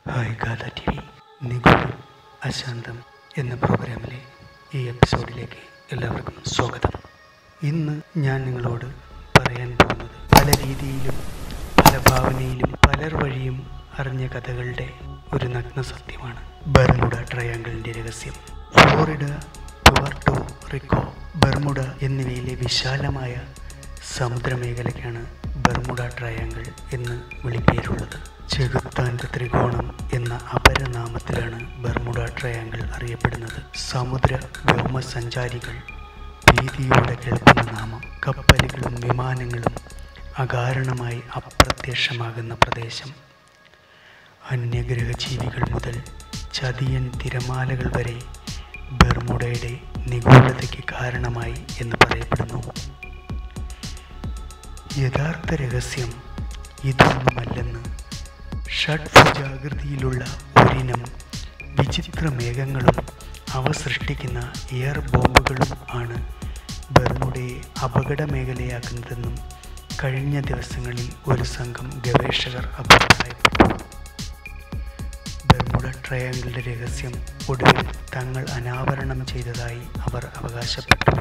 hi Gatha T V നിഗൂഢം അശാന്തം എന്ന പ്രോഗ്രാമിലെ ഈ എപ്പിസോഡിലേക്ക് എല്ലാവർക്കും സ്വാഗതം ഇന്ന് ഞാൻ നിങ്ങളോട് പറയാൻ പോകുന്നത് പല രീതിയിലും പല ഭാവനയിലും പലർ വഴിയും അറിഞ്ഞ കഥകളുടെ ഒരു നഗ്ന സത്യമാണ് ബർമുഡ ട്രയാങ്കിളിൻ്റെ രഹസ്യം ഫ്ലോറിഡ പുവർട്ടോ റിക്കോ ബർമുഡ എന്നിവയിലെ വിശാലമായ സമുദ്രമേഖലയ്ക്കാണ് ബർമുഡ ട്രയാങ്കിൾ എന്ന് വിളിപ്പേരുള്ളത് ചെകുത്താൻ്റെ ത്രികോണം എന്ന അപരനാമത്തിലാണ് ബർമുഡ ട്രയാങ്കിൾ അറിയപ്പെടുന്നത് സമുദ്ര വ്യോമസഞ്ചാരികൾ ഭീതിയോടെ കേൾക്കുന്ന നാമം കപ്പലുകളും വിമാനങ്ങളും അകാരണമായി അപ്രത്യക്ഷമാകുന്ന പ്രദേശം അന്യഗ്രഹജീവികൾ മുതൽ ചതിയൻ തിരമാലകൾ വരെ ബർമുഡയുടെ നിഗൂഢതയ്ക്ക് കാരണമായി എന്ന് പറയപ്പെടുന്നു യഥാർത്ഥ രഹസ്യം ഇതൊന്നുമല്ലെന്ന് ഷഡ്ഭുജാകൃതിയിലുള്ള ഒരിനം വിചിത്ര മേഘങ്ങളും അവ സൃഷ്ടിക്കുന്ന എയർ ബോംബുകളും ആണ് ബർമുഡയെ അപകട മേഖലയാക്കുന്നതെന്നും കഴിഞ്ഞ ദിവസങ്ങളിൽ ഒരു സംഘം ഗവേഷകർ അഭിപ്രായപ്പെട്ടു ബർമുഡ ട്രയാങ്കിളുടെ രഹസ്യം ഒടുവിൽ തങ്ങൾ അനാവരണം ചെയ്തതായി അവർ അവകാശപ്പെട്ടു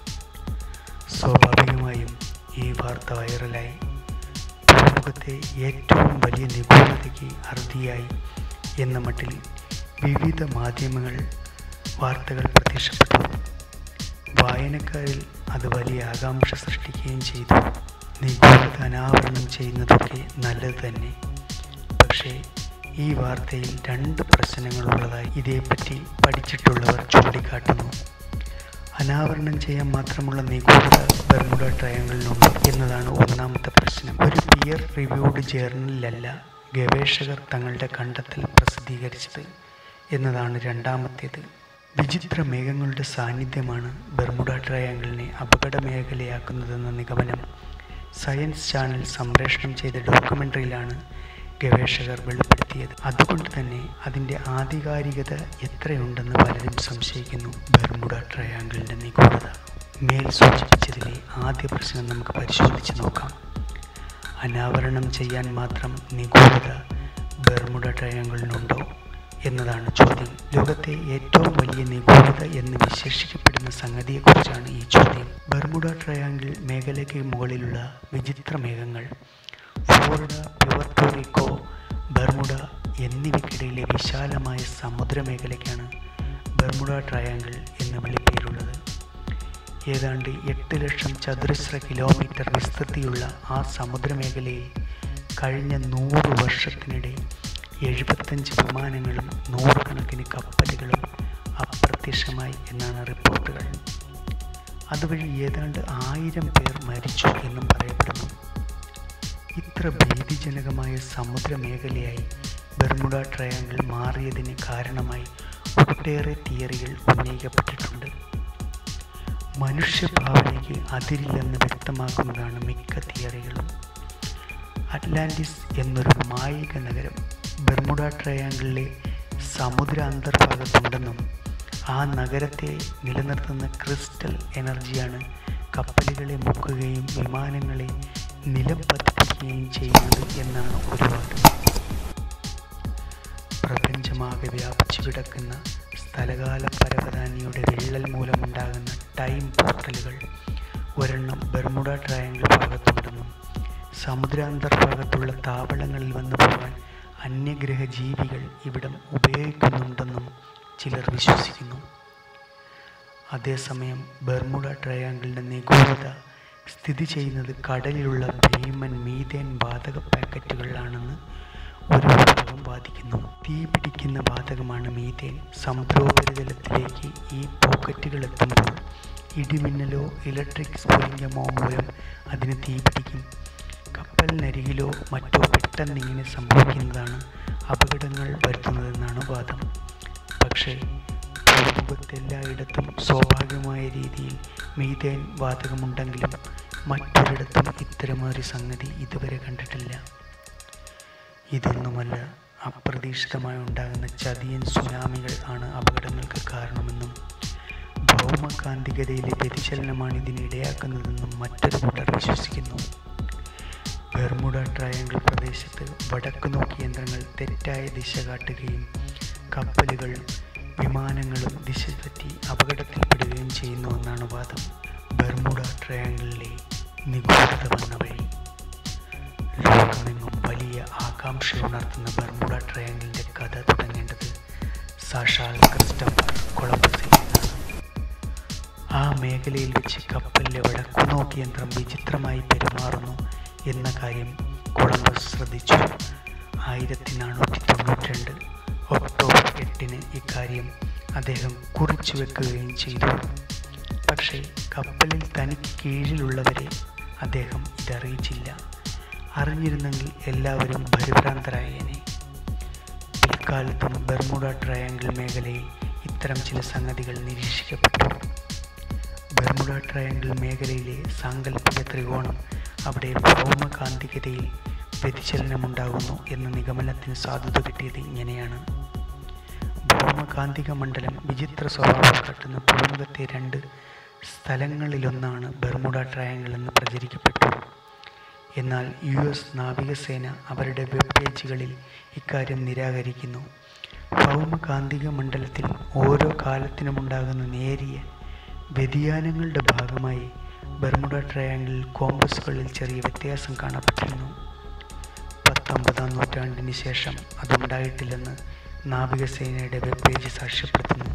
സ്വാഭാവികമായും ഈ വാർത്ത വൈറലായി ഭൂമുഖത്തെ ഏറ്റവും വലിയ നിഗൂഢതയ്ക്ക് അറുതിയായി എന്ന മട്ടിൽ വിവിധ മാധ്യമങ്ങൾ വാർത്തകൾ പ്രത്യക്ഷപ്പെട്ടു വായനക്കാരിൽ അത് വലിയ ആകാംക്ഷ സൃഷ്ടിക്കുകയും ചെയ്തു നിഗൂഢത അനാവരണം ചെയ്യുന്നതൊക്കെ നല്ലത് തന്നെ പക്ഷേ ഈ വാർത്തയിൽ രണ്ട് പ്രശ്നങ്ങളുള്ളതായി ഇതേപ്പറ്റി പഠിച്ചിട്ടുള്ളവർ ചൂണ്ടിക്കാട്ടുന്നു അനാവരണം ചെയ്യാൻ മാത്രമുള്ള നിഗൂഢത ബർമുഡ ട്രയാങ്കിളിനുണ്ട് എന്നതാണ് ഒന്നാമത്തെ പ്രശ്നം ഒരു പിയർ റിവ്യൂഡ് ജേർണലിലല്ല ഗവേഷകർ തങ്ങളുടെ കണ്ടെത്തൽ പ്രസിദ്ധീകരിച്ചത് എന്നതാണ് രണ്ടാമത്തേത് വിചിത്ര മേഘങ്ങളുടെ സാന്നിധ്യമാണ് ബർമുഡ ട്രയാങ്കിളിനെ അപകട മേഖലയാക്കുന്നതെന്ന നിഗമനം സയൻസ് ചാനൽ സംപ്രേഷണം ചെയ്ത ഡോക്യുമെൻ്ററിയിലാണ് ഗവേഷകർ വെളിപ്പെടുത്തിയത് അതുകൊണ്ട് തന്നെ അതിൻ്റെ ആധികാരികത എത്രയുണ്ടെന്ന് പലരും സംശയിക്കുന്നു ബർമുഡ ട്രയാങ്കിളിൻ്റെ നിഗൂഢത മേൽ സൂചിപ്പിച്ചതിലെ ആദ്യ പ്രശ്നം നമുക്ക് പരിശോധിച്ച് നോക്കാം അനാവരണം ചെയ്യാൻ മാത്രം നിഗൂഢത ബർമുഡ ട്രയാങ്കിളിനുണ്ടോ എന്നതാണ് ചോദ്യം ലോകത്തെ ഏറ്റവും വലിയ നിഗൂഢത എന്ന് വിശേഷിക്കപ്പെടുന്ന സംഗതിയെക്കുറിച്ചാണ് ഈ ചോദ്യം ബർമുഡ ട്രയാങ്കിൾ മേഖലയ്ക്ക് മുകളിലുള്ള വിചിത്ര മേഘങ്ങൾ ഫ്ലോറിഡ പ്യുവർട്ടോറിക്കോ ബർമുഡ എന്നിവയ്ക്കിടയിലെ വിശാലമായ സമുദ്രമേഖലയ്ക്കാണ് ബർമുഡ ട്രയാങ്കിൾ എന്ന് വിളിപ്പേരുള്ളത് ഏതാണ്ട് എട്ട് ലക്ഷം ചതുരശ്ര കിലോമീറ്റർ വിസ്തൃതിയുള്ള ആ സമുദ്രമേഖലയിൽ കഴിഞ്ഞ നൂറ് വർഷത്തിനിടെ എഴുപത്തഞ്ച് വിമാനങ്ങളും നൂറുകണക്കിന് കപ്പലുകളും അപ്രത്യക്ഷമായി എന്നാണ് റിപ്പോർട്ടുകൾ അതുവഴി ഏതാണ്ട് ആയിരം പേർ മരിച്ചു എന്നും പറയപ്പെടുന്നു ഇത്ര ഭീതിജനകമായ സമുദ്രമേഖലയായി ബർമുഡ ട്രയാങ്കിൾ മാറിയതിന് കാരണമായി ഒട്ടേറെ തിയറികൾ ഉന്നയിക്കപ്പെട്ടിട്ടുണ്ട് മനുഷ്യഭാവനയ്ക്ക് അതിരില്ലെന്ന് വ്യക്തമാക്കുന്നതാണ് മിക്ക തിയറികളും അറ്റ്ലാന്റിസ് എന്നൊരു മായിക നഗരം ബർമുഡ ട്രയാങ്കിളിലെ സമുദ്ര അന്തർഭാഗത്തുണ്ടെന്നും ആ നഗരത്തെ നിലനിർത്തുന്ന ക്രിസ്റ്റൽ എനർജിയാണ് കപ്പലുകളെ മുക്കുകയും വിമാനങ്ങളെ നിലം പതിപ്പിക്കുകയും ചെയ്യുന്നത് എന്നാണ് ഒരു വാദം പ്രപഞ്ചമാകെ വ്യാപിച്ചു കിടക്കുന്ന സ്ഥലകാല പരവതാനിയുടെ വിള്ളൽ മൂലമുണ്ടാകുന്ന ടൈം പോർട്ടലുകൾ ഒരെണ്ണം ബർമുഡ ട്രയാങ്കിൾ ഭാഗത്തുണ്ടെന്നും സമുദ്രാന്തർഭാഗത്തുള്ള താവളങ്ങളിൽ വന്നു പോകാൻ അന്യഗ്രഹ ജീവികൾ ഇവിടം ഉപയോഗിക്കുന്നുണ്ടെന്നും ചിലർ വിശ്വസിക്കുന്നു അതേസമയം ബർമുഡ ട്രയാങ്കിളിൻ്റെ നിഗൂഢത സ്ഥിതി ചെയ്യുന്നത് കടലിലുള്ള ഭീമൻ മീതേൻ വാതക പാക്കറ്റുകളിലാണെന്ന് ഒരു വിഭാഗം വാദിക്കുന്നു തീ പിടിക്കുന്ന വാതകമാണ് മീതേൻ സമുദ്രോപരിതലത്തിലേക്ക് ഈ പോക്കറ്റുകൾ എത്തുമ്പോൾ ഇടിമിന്നലോ ഇലക്ട്രിക് സ്ഫുലിംഗമോ മൂലം അതിന് തീ പിടിക്കും കപ്പലിനരികിലോ മറ്റോ പെട്ടെന്ന് ഇങ്ങനെ സംഭവിക്കുന്നതാണ് അപകടങ്ങൾ വരുത്തുന്നതെന്നാണ് വാദം പക്ഷേ ഭൂമുഖത്തെല്ലായിടത്തും സ്വാഭാവികമായ രീതിയിൽ മീതേൻ വാതകമുണ്ടെങ്കിലും മറ്റൊരിടത്തും ഇത്തരമൊരു സംഗതി ഇതുവരെ കണ്ടിട്ടില്ല ഇതൊന്നുമല്ല അപ്രതീക്ഷിതമായി ഉണ്ടാകുന്ന ചതിയൻ സുനാമികൾ ആണ് അപകടങ്ങൾക്ക് കാരണമെന്നും ഭൗമകാന്തികതയിലെ വ്യതിചലനമാണ് ഇതിന് ഇടയാക്കുന്നതെന്നും മറ്റൊരു കൂട്ടർ വിശ്വസിക്കുന്നു ബെർമുഡ ട്രയാങ്കിൾ പ്രദേശത്ത് വടക്ക് നോക്കി യന്ത്രങ്ങൾ തെറ്റായ ദിശ കാട്ടുകയും കപ്പലുകൾ വിമാനങ്ങളും ദിശ തെറ്റി അപകടത്തിൽപ്പെടുകയും ചെയ്യുന്നുവെന്നാണ് വാദം ബെർമുഡ ട്രയാങ്കിളിലെ നിഗൂഢത വന്ന വഴി ലോകമെങ്ങും വലിയ ആകാംക്ഷ ഉണർത്തുന്ന ബെർമുഡ ട്രയാങ്കിളിൻ്റെ കഥ തുടങ്ങേണ്ടത് സാഷാൽ ക്രിസ്റ്റഫർ കൊളംബസിൽ നിന്നാണ് ആ മേഖലയിൽ വെച്ച് കപ്പലിലെ വടക്കുനോക്കി യന്ത്രം വിചിത്രമായി പെരുമാറുന്നു എന്ന കാര്യം കൊളംബസ് ശ്രദ്ധിച്ചു ആയിരത്തി നാനൂറ്റി തൊണ്ണൂറ്റി രണ്ട് ഒക്ടോബർ എട്ടിന് ഇക്കാര്യം അദ്ദേഹം കുറിച്ചു വെക്കുകയും ചെയ്തു പക്ഷേ കപ്പലിൽ തനിക്ക് കീഴിലുള്ളവരെ അദ്ദേഹം ഇതറിയിച്ചില്ല അറിഞ്ഞിരുന്നെങ്കിൽ എല്ലാവരും പരിഭ്രാന്തരായേനെ പിൽക്കാലത്തും ബെർമുഡ ട്രയാങ്കിൾ മേഖലയിൽ ഇത്തരം ചില സംഗതികൾ നിരീക്ഷിക്കപ്പെട്ടു ബെർമുഡ ട്രയാങ്കിൾ മേഖലയിലെ സാങ്കല്പിക ത്രികോണം അവിടെ ഭൗമകാന്തികതയിൽ വ്യതിചലനമുണ്ടാകുന്നു എന്ന നിഗമനത്തിന് സാധുത കിട്ടിയത് ഇങ്ങനെയാണ് ഭൗമകാന്തിക മണ്ഡലം വിചിത്ര സ്വഭാവം കാട്ടുന്ന ഭൂമുഖത്തെ രണ്ട് സ്ഥലങ്ങളിലൊന്നാണ് ബെർമുഡ ട്രയാങ്കിൾ എന്ന് പ്രചരിക്കപ്പെട്ടു എന്നാൽ യു എസ് നാവികസേന അവരുടെ വെബ് പേജുകളിൽ ഇക്കാര്യം നിരാകരിക്കുന്നു ഭൗമകാന്തിക മണ്ഡലത്തിൽ ഓരോ കാലത്തിനുമുണ്ടാകുന്ന നേരിയ വ്യതിയാനങ്ങളുടെ ഭാഗമായി ബെർമുഡ ട്രയാങ്കിളിൽ കോമ്പസുകളിൽ ചെറിയ വ്യത്യാസം കാണപ്പെട്ടിരുന്നു പത്തൊമ്പതാം നൂറ്റാണ്ടിന് ശേഷം അതുണ്ടായിട്ടില്ലെന്ന് നാവികസേനയുടെ വെബ് പേജ് സാക്ഷ്യപ്പെടുത്തുന്നു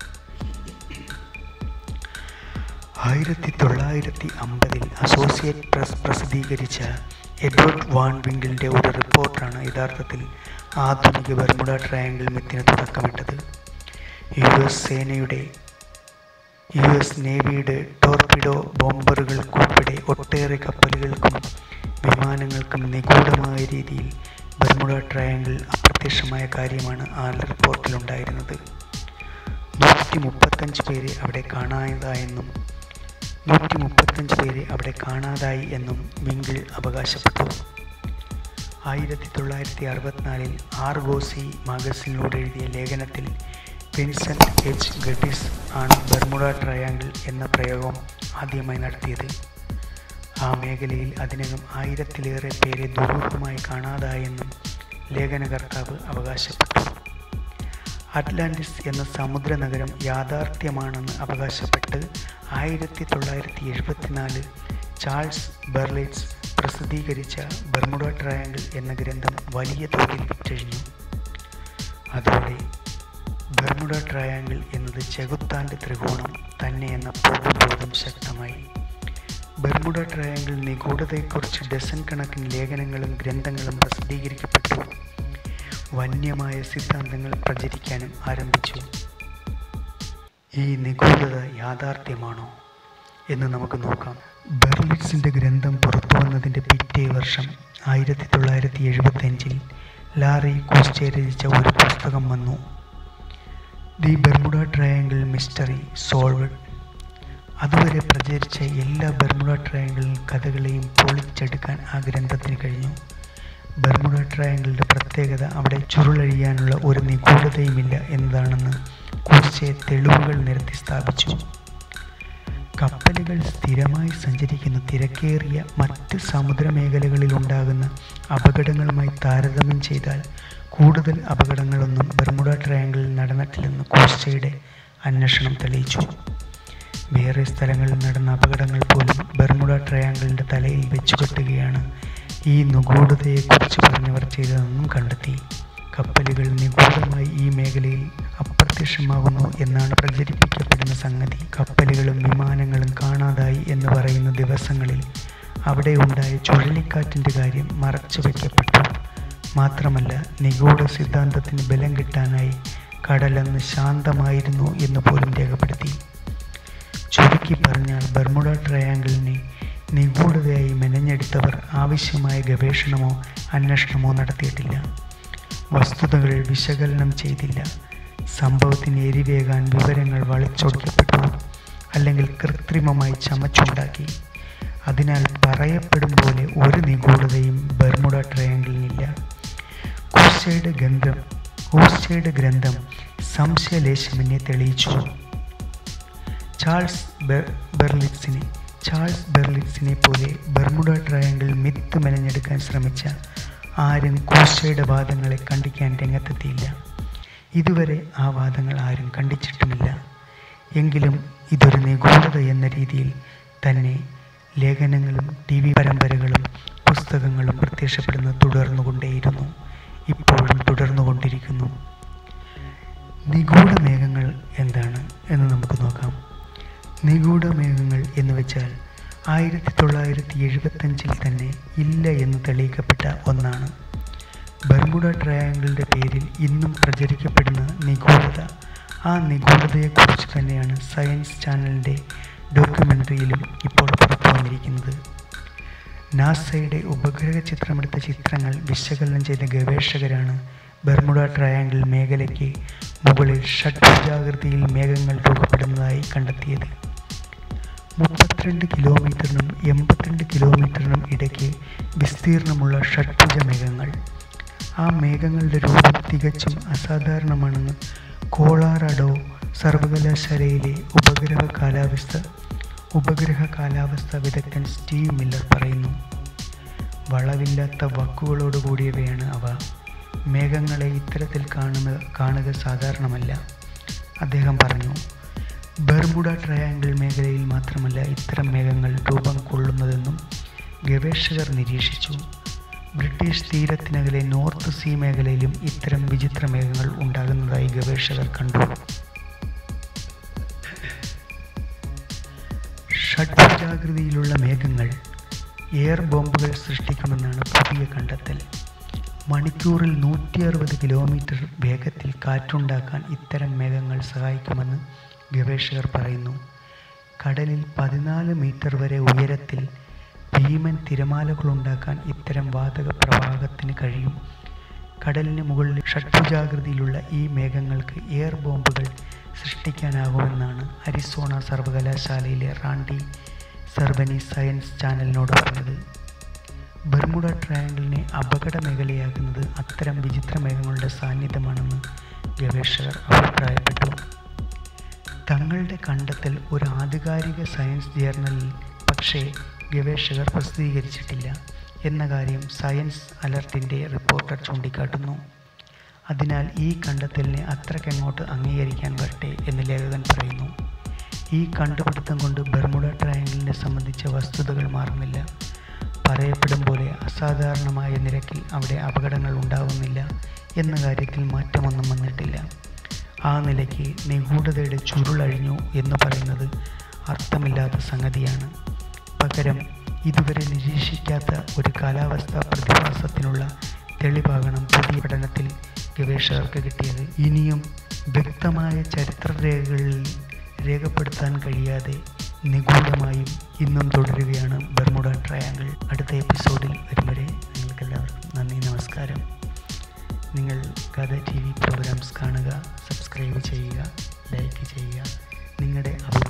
ആയിരത്തി തൊള്ളായിരത്തി അമ്പതിൽ അസോസിയേറ്റ് പ്രസ് പ്രസിദ്ധീകരിച്ച എഡ്വേർഡ് വാൺ വിങ്കിളിൻ്റെ ഒരു റിപ്പോർട്ടാണ് യഥാർത്ഥത്തിൽ ആധുനിക ബർമുഡ ട്രയാങ്കിൾ മിത്തിന് തുടക്കമിട്ടത് യു എസ് സേനയുടെ യു എസ് നേവിയുടെ ടോർപിഡോ ബോംബറുകൾക്കുൾപ്പെടെ ഒട്ടേറെ കപ്പലുകൾക്കും വിമാനങ്ങൾക്കും നിഗൂഢമായ രീതിയിൽ ബർമുഡ ട്രയാങ്കിൾ അപ്രത്യക്ഷമായ കാര്യമാണ് ആ റിപ്പോർട്ടിലുണ്ടായിരുന്നത് നൂറ്റി മുപ്പത്തഞ്ച് പേരെ അവിടെ കാണാതായെന്നും നൂറ്റി മുപ്പത്തഞ്ച് പേരെ അവിടെ കാണാതായി എന്നും വിങ്കിൾ അവകാശപ്പെട്ടു ആയിരത്തി തൊള്ളായിരത്തി അറുപത്തിനാലിൽ ആർഗോസി മാഗസിനിലൂടെ എഴുതിയ ലേഖനത്തിൽ വിൻസെൻ്റ് എച്ച് ഗഡിസ് ആണ് ബർമുഡ ട്രയാങ്കിൾ എന്ന പ്രയോഗം ആദ്യമായി നടത്തിയത് ആ മേഖലയിൽ അതിനകം ആയിരത്തിലേറെ പേരെ ദുരൂഹമായി കാണാതായെന്നും ലേഖനകർത്താവ് അവകാശപ്പെട്ടു അറ്റ്ലാന്റിസ് എന്ന സമുദ്ര നഗരം യാഥാർത്ഥ്യമാണെന്ന് അവകാശപ്പെട്ട് ആയിരത്തി തൊള്ളായിരത്തി എഴുപത്തിനാല് ചാൾസ് ബെർലിറ്റ്സ് പ്രസിദ്ധീകരിച്ച ബർമുഡ ട്രയാങ്കിൾ എന്ന ഗ്രന്ഥം വലിയ തോതിൽ വിറ്റഴിഞ്ഞു അതോടെ ബർമുഡ ട്രയാങ്കിൾ എന്നത് ചെകുത്താൻ്റെ ത്രികോണം തന്നെ എന്ന പൊതുബോധം ശക്തമായി ബർമുഡ ട്രയാങ്കിൾ നിഗൂഢതയെക്കുറിച്ച് ഡസൻ കണക്കിന് ലേഖനങ്ങളും ഗ്രന്ഥങ്ങളും പ്രസിദ്ധീകരിക്കപ്പെട്ടു വന്യമായ സിദ്ധാന്തങ്ങൾ പ്രചരിക്കാനും ആരംഭിച്ചു ഈ നിഗൂഢത യാഥാർത്ഥ്യമാണോ എന്ന് നമുക്ക് നോക്കാം ബെർലിറ്റ്സിൻ്റെ ഗ്രന്ഥം പുറത്തു വന്നതിൻ്റെ പിറ്റേ വർഷം ആയിരത്തി തൊള്ളായിരത്തി എഴുപത്തഞ്ചിൽ ലാറി കൂസ്റ്റെ രചിച്ച ഒരു പുസ്തകം വന്നു the Bermuda triangle mystery solved അതുവരെ പ്രചരിച്ച എല്ലാ ബെർമുഡ ട്രയാങ്കിൾ കഥകളെയും പൊളിച്ചെടുക്കാൻ ആ ഗ്രന്ഥത്തിന് കഴിഞ്ഞു ബെർമുഡ ട്രയാങ്കിളിൻ്റെ പ്രത്യേകത അവിടെ ചുരുളഴിയാനുള്ള ഒരു നിഗൂഢതയുമില്ല എന്നതാണെന്ന് കുറിച്ച് തെളിവുകൾ നിരത്തി സ്ഥാപിച്ചു കപ്പലുകൾ സ്ഥിരമായി സഞ്ചരിക്കുന്ന തിരക്കേറിയ മറ്റ് സമുദ്രമേഖലകളിൽ ഉണ്ടാകുന്ന അപകടങ്ങളുമായി താരതമ്യം ചെയ്താൽ കൂടുതൽ അപകടങ്ങളൊന്നും ബർമുഡ ട്രയാങ്കിളിൽ നടന്നിട്ടില്ലെന്ന് കോസ്റ്റയുടെ അന്വേഷണം തെളിയിച്ചു വേറെ സ്ഥലങ്ങളിൽ നടന്ന അപകടങ്ങൾ പോലും ബർമുഡ ട്രയാങ്കിളിൻ്റെ തലയിൽ വെച്ചുകെട്ടുകയാണ് ഈ നിഗൂഢതയെക്കുറിച്ച് പറഞ്ഞവർ ചെയ്തതെന്നും കണ്ടെത്തി കപ്പലുകൾ നിഗൂഢമായി ഈ മേഖലയിൽ അപ്രത്യക്ഷമാകുന്നു എന്നാണ് പ്രചരിപ്പിക്കപ്പെടുന്ന സംഗതി കപ്പലുകളും വിമാനങ്ങളും കാണാതായി എന്ന് പറയുന്ന ദിവസങ്ങളിൽ അവിടെ ഉണ്ടായ ചുഴലിക്കാറ്റിൻ്റെ കാര്യം മറച്ചു വയ്ക്കപ്പെട്ടു മാത്രമല്ല നിഗൂഢ സിദ്ധാന്തത്തിന് ബലം കിട്ടാനായി കടലന്ന് ശാന്തമായിരുന്നു എന്ന് പോലും രേഖപ്പെടുത്തി ചുരുക്കി പറഞ്ഞാൽ ബർമുഡ ട്രയാങ്കിളിനെ നിഗൂഢതയായി മെനഞ്ഞെടുത്തവർ ആവശ്യമായ ഗവേഷണമോ അന്വേഷണമോ നടത്തിയിട്ടില്ല വസ്തുതകൾ വിശകലനം ചെയ്തില്ല സംഭവത്തിന് എരിവേകാൻ വിവരങ്ങൾ വളച്ചൊടിക്കപ്പെട്ടു അല്ലെങ്കിൽ കൃത്രിമമായി ചമച്ചുണ്ടാക്കി അതിനാൽ പറയപ്പെടും പോലെ ഒരു നിഗൂഢതയും ബർമുഡ ട്രയാങ്കിളിനില്ല കൂസ്റ്റയുടെ ഗ്രന്ഥം കൂസ്റ്റയുടെ ഗ്രന്ഥം സംശയലേശമെന്നെ തെളിയിച്ചു ചാൾസ് ബെർലിറ്റ്സിനെ ചാൾസ് ബെർലിറ്റ്സിനെ പോലെ ബർമുഡ ട്രയാങ്കിൾ മിത്ത് മെനഞ്ഞെടുക്കാൻ ശ്രമിച്ച ആരും കൂശയുടെ വാദങ്ങളെ കണ്ടിക്കാൻ രംഗത്തെത്തിയില്ല ഇതുവരെ ആ വാദങ്ങൾ ആരും കണ്ടിച്ചിട്ടുമില്ല എങ്കിലും ഇതൊരു നിഗൂഢത എന്ന രീതിയിൽ തന്നെ ലേഖനങ്ങളും ടി വി പരമ്പരകളും പുസ്തകങ്ങളും പ്രത്യക്ഷപ്പെടുന്നത് തുടർന്നുകൊണ്ടേയിരുന്നു ഇപ്പോഴും തുടർന്നുകൊണ്ടിരിക്കുന്നു നിഗൂഢ മേഘങ്ങൾ എന്താണ് എന്ന് നമുക്ക് നോക്കാം നിഗൂഢ മേഘങ്ങൾ എന്ന് വെച്ചാൽ ആയിരത്തി തൊള്ളായിരത്തി എഴുപത്തഞ്ചിൽ തന്നെ ഇല്ല എന്ന് തെളിയിക്കപ്പെട്ട ഒന്നാണ് ബർമുഡ ട്രയാങ്കിളിൻ്റെ പേരിൽ ഇന്നും പ്രചരിക്കപ്പെടുന്ന നിഗൂഢത ആ നിഗൂഢതയെക്കുറിച്ച് തന്നെയാണ് സയൻസ് ചാനലിൻ്റെ ഡോക്യുമെൻ്ററിയിലും ഇപ്പോൾ പുറത്തു വന്നിരിക്കുന്നത് നാസയുടെ ഉപഗ്രഹ ചിത്രമെടുത്ത ചിത്രങ്ങൾ വിശകലനം ചെയ്ത ഗവേഷകരാണ് ബർമുഡ ട്രയാങ്കിൾ മേഖലയ്ക്ക് മുകളിൽ ഷഡ്ഭുജാകൃതിയിൽ മേഘങ്ങൾ രൂപപ്പെടുന്നതായി കണ്ടെത്തിയത് മുപ്പത്തിരണ്ട് കിലോമീറ്ററിനും എൺപത്തിരണ്ട് കിലോമീറ്ററിനും ഇടയ്ക്ക് വിസ്തീർണമുള്ള ഷഡ്ഭുജ മേഘങ്ങൾ ആ മേഘങ്ങളുടെ രൂപം തികച്ചും അസാധാരണമാണെന്ന് കോളാറഡോ സർവകലാശാലയിലെ ഉപഗ്രഹ കാലാവസ്ഥ ഉപഗ്രഹ കാലാവസ്ഥ വിദഗ്ധൻ സ്റ്റീവ് മില്ലർ പറയുന്നു വളവില്ലാത്ത വാക്കുകളോട് കൂടിയവയാണ് അവ മേഘങ്ങളെ ഇത്തരത്തിൽ കാണുക കാണുക സാധാരണമല്ല അദ്ദേഹം പറഞ്ഞു ബർമുഡ ട്രയാങ്കിൾ മേഖലയിൽ മാത്രമല്ല ഇത്തരം മേഘങ്ങൾ രൂപം കൊള്ളുന്നതെന്നും ഗവേഷകർ നിരീക്ഷിച്ചു ബ്രിട്ടീഷ് തീരത്തിനകലെ നോർത്ത് സീ മേഖലയിലും ഇത്തരം വിചിത്ര മേഘങ്ങൾ ഉണ്ടാകുന്നതായി ഗവേഷകർ കണ്ടു ഷഡ്ഭുജാകൃതിയിലുള്ള മേഘങ്ങൾ എയർ ബോംബുകൾ സൃഷ്ടിക്കുമെന്നാണ് പുതിയ കണ്ടെത്തൽ മണിക്കൂറിൽ നൂറ്റി അറുപത് കിലോമീറ്റർ വേഗത്തിൽ കാറ്റുണ്ടാക്കാൻ ഇത്തരം മേഘങ്ങൾ സഹായിക്കുമെന്ന് ഗവേഷകർ പറയുന്നു കടലിൽ പതിനാല് മീറ്റർ വരെ ഉയരത്തിൽ ഭീമൻ തിരമാലകളുണ്ടാക്കാൻ ഇത്തരം വാതക പ്രവാഹത്തിന് കഴിയും കടലിന് മുകളിൽ ഷഡ്ഭുജാകൃതിയിലുള്ള ഈ മേഘങ്ങൾക്ക് എയർ ബോംബുകൾ സൃഷ്ടിക്കാനാകുമെന്നാണ് അരിസോണ സർവകലാശാലയിലെ റാണ്ടി സർവനി സയൻസ് ചാനലിനോട് പറഞ്ഞത് ബർമുഡ ട്രയാങ്കിളിനെ അപകട മേഖലയാക്കുന്നത് അത്തരം വിചിത്ര മേഘങ്ങളുടെ സാന്നിധ്യമാണെന്ന് ഗവേഷകർ അഭിപ്രായപ്പെട്ടു തങ്ങളുടെ കണ്ടെത്തൽ ഒരു ആധികാരിക സയൻസ് ജേർണലിൽ പക്ഷേ ഗവേഷകർ പ്രസിദ്ധീകരിച്ചിട്ടില്ല എന്ന കാര്യം സയൻസ് അലർട്ടിൻ്റെ റിപ്പോർട്ടർ ചൂണ്ടിക്കാട്ടുന്നു അതിനാൽ ഈ കണ്ടെത്തലിനെ അത്രയ്ക്കങ്ങോട്ട് അംഗീകരിക്കാൻ വരട്ടെ എന്ന് ലേഖകൻ പറയുന്നു ഈ കണ്ടുപിടുത്തം കൊണ്ട് ബർമുഡ ട്രയാങ്കിളിനെ സംബന്ധിച്ച വസ്തുതകൾ മാറുന്നില്ല പറയപ്പെടും പോലെ അസാധാരണമായ നിരക്കിൽ അവിടെ അപകടങ്ങൾ ഉണ്ടാവുന്നില്ല എന്ന കാര്യത്തിൽ മാറ്റമൊന്നും വന്നിട്ടില്ല ആ നിലയ്ക്ക് നിഗൂഢതയുടെ ചുരുളഴിഞ്ഞു എന്ന് പറയുന്നത് അർത്ഥമില്ലാത്ത സംഗതിയാണ് പകരം ഇതുവരെ നിരീക്ഷിക്കാത്ത ഒരു കാലാവസ്ഥാ പ്രതിഭാസത്തിനുള്ള തെളിവാകണം പുതിയ പഠനത്തിൽ ഗവേഷകർക്ക് കിട്ടിയത് ഇനിയും വ്യക്തമായ ചരിത്രരേഖകളിൽ രേഖപ്പെടുത്താൻ കഴിയാതെ നിഗൂഢമായും ഇന്നും തുടരുകയാണ് ബർമുഡ ട്രയാങ്കിൾ അടുത്ത എപ്പിസോഡിൽ വരും വരെ നിങ്ങൾക്കെല്ലാവർക്കും നന്ദി നമസ്കാരം നിങ്ങൾ കഥ ടി വി പ്രോഗ്രാംസ് കാണുക സബ്സ്ക്രൈബ് ചെയ്യുക ലൈക്ക് ചെയ്യുക നിങ്ങളുടെ അഭിപ്രായം